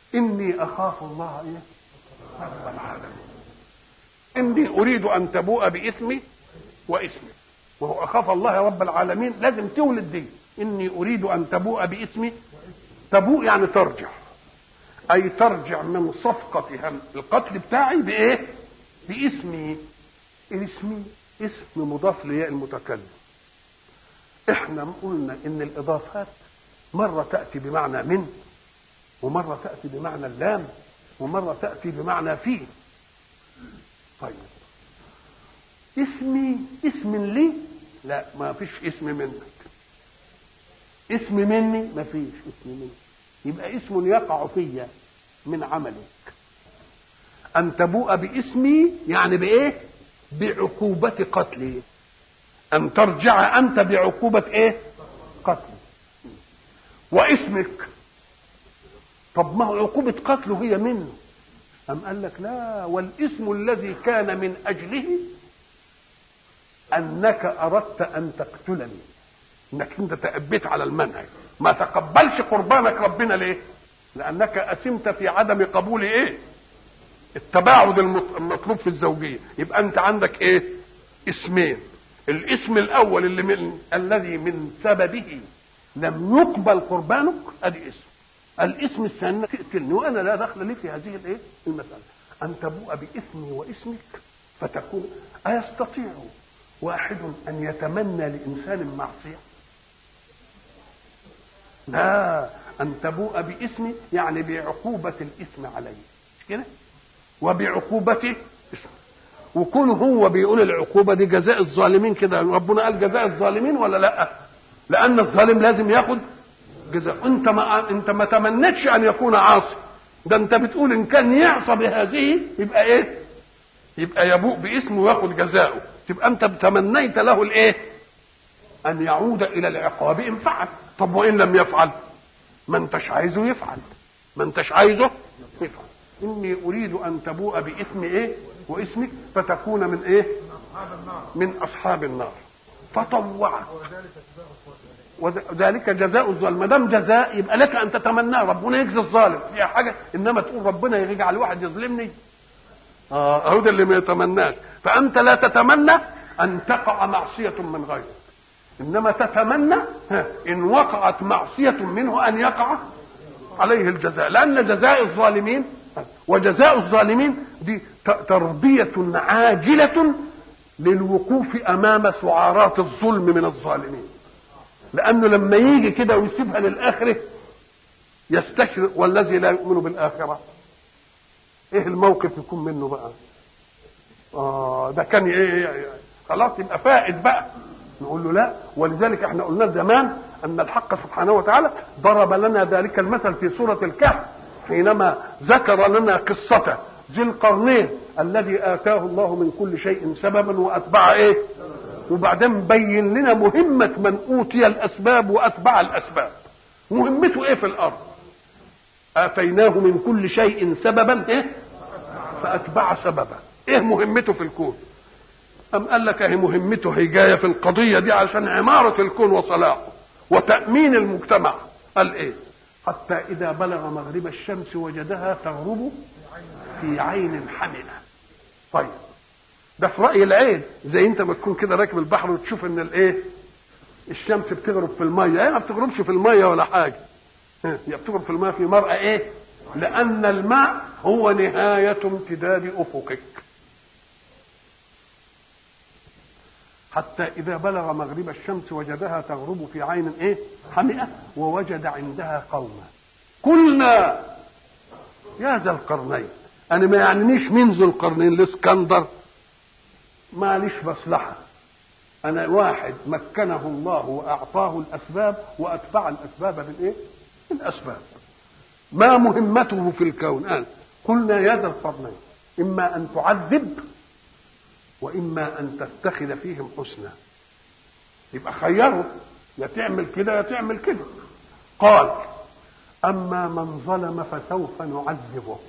إني أخاف الله إيه؟ رب العالمين إني أريد أن تبوء بإثمي وإثمي وهو أخاف الله رب العالمين لازم تولد دي إني أريد أن تبوء بإثمي تبوء يعني ترجع أي ترجع من صفقة هم القتل بتاعي بإيه؟ باسمي اسمي اسم مضاف لياء المتكلم احنا قلنا ان الاضافات مره تاتي بمعنى من ومره تاتي بمعنى اللام ومره تاتي بمعنى في طيب اسمي اسم لي لا ما فيش اسم منك اسم مني ما فيش اسم مني يبقى اسم يقع فيا من عملك ان تبوء باسمي يعني بايه بعقوبة قتلي أن ترجع أنت بعقوبة إيه؟ قتلي واسمك طب ما هو عقوبة قتله هي منه أم قال لك لا والاسم الذي كان من أجله أنك أردت أن تقتلني أنك أنت تأبيت على المنهج ما تقبلش قربانك ربنا ليه؟ لأنك أسمت في عدم قبول إيه؟ التباعد المطلوب في الزوجيه يبقى انت عندك ايه اسمين الاسم الاول اللي من الذي من سببه لم يقبل قربانك ادي اسم الاسم الثاني تقتلني وانا لا دخل لي في هذه الايه المساله ان تبوء باسمي واسمك فتكون ايستطيع واحد ان يتمنى لانسان معصيه لا ان تبوء باسمي يعني بعقوبه الاثم علي مش كده وبعقوبته وكونه هو بيقول العقوبه دي جزاء الظالمين كده ربنا قال جزاء الظالمين ولا لا لان الظالم لازم ياخد جزاء انت ما انت ما تمنتش ان يكون عاصي ده انت بتقول ان كان يعصى بهذه يبقى ايه يبقى يبوء باسمه وياخد جزاؤه تبقى انت تمنيت له الايه ان يعود الى العقاب ان فعل طب وان لم يفعل ما انتش عايزه يفعل ما انتش عايزه يفعل اني اريد ان تبوء باسم ايه واسمك فتكون من ايه من اصحاب النار فطوعت وذلك جزاء الظالم ما دام جزاء يبقى لك ان تتمناه ربنا يجزي الظالم فيها حاجه انما تقول ربنا يجعل واحد يظلمني اه اهو ده اللي ما يتمناش فانت لا تتمنى ان تقع معصيه من غيرك انما تتمنى ان وقعت معصيه منه ان يقع عليه الجزاء لان جزاء الظالمين وجزاء الظالمين دي تربية عاجلة للوقوف أمام سعارات الظلم من الظالمين لأنه لما يجي كده ويسيبها للآخرة يستشرق والذي لا يؤمن بالآخرة إيه الموقف يكون منه بقى آه ده كان إيه خلاص يبقى فائد بقى نقول له لا ولذلك احنا قلنا زمان أن الحق سبحانه وتعالى ضرب لنا ذلك المثل في سورة الكهف حينما ذكر لنا قصة ذي القرنين الذي آتاه الله من كل شيء سببا وأتبع إيه؟ وبعدين بين لنا مهمة من أوتي الأسباب وأتبع الأسباب مهمته إيه في الأرض؟ آتيناه من كل شيء سببا إيه؟ فأتبع سببا إيه مهمته في الكون؟ أم قال لك أهي مهمته هي جاية في القضية دي عشان عمارة الكون وصلاحه وتأمين المجتمع قال إيه؟ حتى إذا بلغ مغرب الشمس وجدها تغرب في عين حملة طيب ده في رأي العين زي انت ما تكون كده راكب البحر وتشوف ان الايه الشمس بتغرب في المية ايه ما بتغربش في المية ولا حاجة هي بتغرب في المية في مرأة ايه لأن الماء هو نهاية امتداد أفقك حتى إذا بلغ مغرب الشمس وجدها تغرب في عين إيه؟ حمئة ووجد عندها قوما قلنا يا ذا القرنين أنا ما يعنيش من ذو القرنين الإسكندر ماليش مصلحة أنا واحد مكنه الله وأعطاه الأسباب وأتبع الأسباب بالإيه؟ بالأسباب ما مهمته في الكون قال قلنا يا ذا القرنين إما أن تعذب واما ان تتخذ فيهم حسنا يبقى خيره يا تعمل كده يا تعمل كده قال اما من ظلم فسوف نعذبه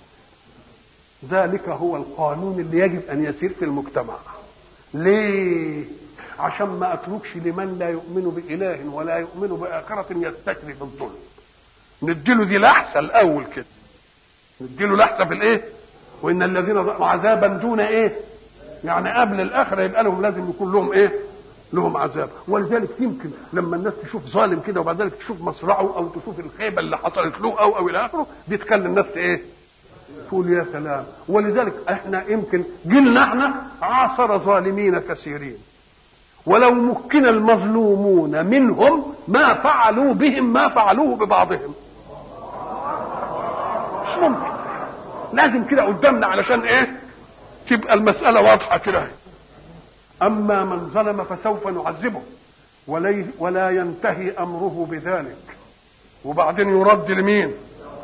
ذلك هو القانون اللي يجب ان يسير في المجتمع ليه عشان ما اتركش لمن لا يؤمن باله ولا يؤمن باخره يستكري بالظلم نديله دي لحسه الاول كده نديله لحظه في الايه وان الذين ظلموا عذابا دون ايه يعني قبل الاخره يبقى لهم لازم يكون لهم ايه لهم عذاب ولذلك يمكن لما الناس تشوف ظالم كده وبعد ذلك تشوف مصرعه او تشوف الخيبه اللي حصلت له او او الى اخره دي تخلي الناس ايه تقول يا سلام ولذلك احنا يمكن جيلنا احنا عاصر ظالمين كثيرين ولو مكن المظلومون منهم ما فعلوا بهم ما فعلوه ببعضهم مش ممكن لازم كده قدامنا علشان ايه تبقى المسألة واضحة كده أما من ظلم فسوف نعذبه ولي ولا ينتهي أمره بذلك وبعدين يرد لمين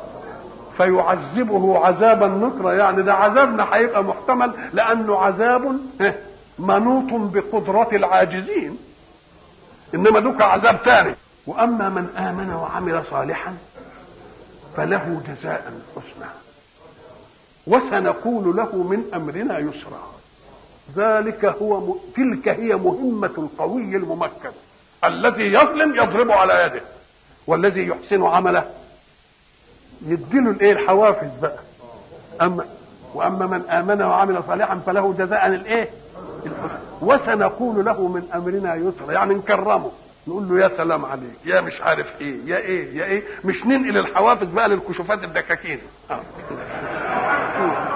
فيعذبه عذابا نكرا يعني ده عذابنا هيبقى محتمل لأنه عذاب منوط بقدرة العاجزين إنما دوك عذاب تاني وأما من آمن وعمل صالحا فله جزاء حسنى وسنقول له من امرنا يسرا ذلك هو م... تلك هي مهمة القوي الممكن الذي يظلم يضرب على يده والذي يحسن عمله يديله الايه الحوافز بقى اما واما من امن وعمل صالحا فله جزاء الايه الحسن وسنقول له من امرنا يسرا يعني نكرمه نقول له يا سلام عليك يا مش عارف ايه يا ايه يا ايه مش ننقل الحوافز بقى للكشوفات الدكاكين آه.